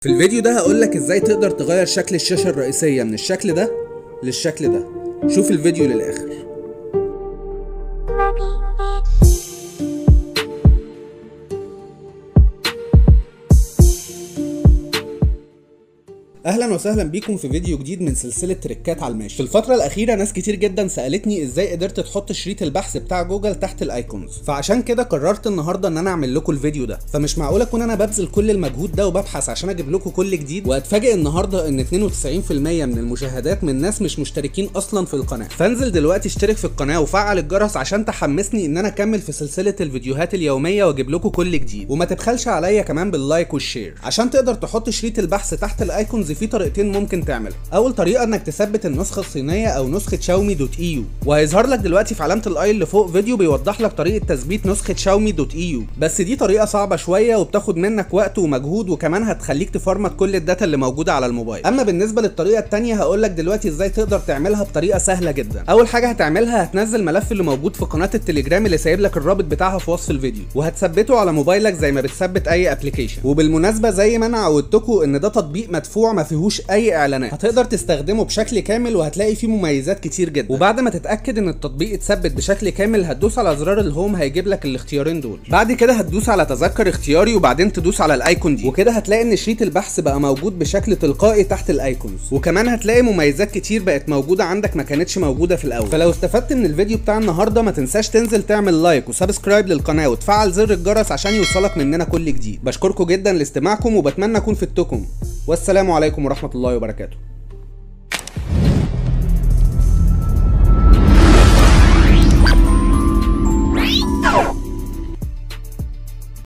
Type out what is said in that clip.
في الفيديو ده هقولك ازاي تقدر تغير شكل الشاشة الرئيسية من الشكل ده للشكل ده شوف الفيديو للآخر اهلا وسهلا بيكم في فيديو جديد من سلسله تريكات على الماشي في الفتره الاخيره ناس كتير جدا سالتني ازاي قدرت تحط شريط البحث بتاع جوجل تحت الايكونز فعشان كده قررت النهارده ان انا اعمل لكم الفيديو ده فمش معقول اكون انا ببذل كل المجهود ده وببحث عشان اجيب لكم كل جديد واتفاجئ النهارده ان 92% من المشاهدات من ناس مش مشتركين اصلا في القناه فانزل دلوقتي اشترك في القناه وفعل الجرس عشان تحمسني ان انا اكمل في سلسله الفيديوهات اليوميه واجيب لكم كل جديد وما تبخلش عليا كمان باللايك والشير عشان تقدر تحط شريط البحث تحت الايكونز في طريقتين ممكن تعملها اول طريقه انك تثبت النسخه الصينيه او نسخه شاومي دوت اي يو وهيظهر لك دلوقتي في علامه الاي اللي فوق فيديو بيوضح لك طريقه تثبيت نسخه شاومي دوت اي يو بس دي طريقه صعبه شويه وبتاخد منك وقت ومجهود وكمان هتخليك تفرمت كل الداتا اللي موجوده على الموبايل اما بالنسبه للطريقه الثانيه هقول لك دلوقتي ازاي تقدر تعملها بطريقه سهله جدا اول حاجه هتعملها هتنزل ملف اللي موجود في قناه التليجرام اللي سايب لك الرابط بتاعها في وصف الفيديو وهتثبته على موبايلك زي ما بتثبت اي ابلكيشن وبالمناسبه زي ما انا عودتكم ان ده تطبيق مدفوع ما فيهوش اي اعلانات هتقدر تستخدمه بشكل كامل وهتلاقي فيه مميزات كتير جدا وبعد ما تتاكد ان التطبيق اتثبت بشكل كامل هتدوس على زرار الهوم هيجيب لك الاختيارين دول بعد كده هتدوس على تذكر اختياري وبعدين تدوس على الايكون دي وكده هتلاقي ان شريط البحث بقى موجود بشكل تلقائي تحت الايكونز وكمان هتلاقي مميزات كتير بقت موجوده عندك ما كانتش موجوده في الاول فلو استفدت من الفيديو بتاع النهارده ما تنساش تنزل تعمل لايك وسبسكرايب للقناه وتفعل زر الجرس عشان يوصلك مننا كل جديد بشكركم جدا لاستماعكم وبتمنى اكون فدتكم والسلام عليكم ورحمه الله وبركاته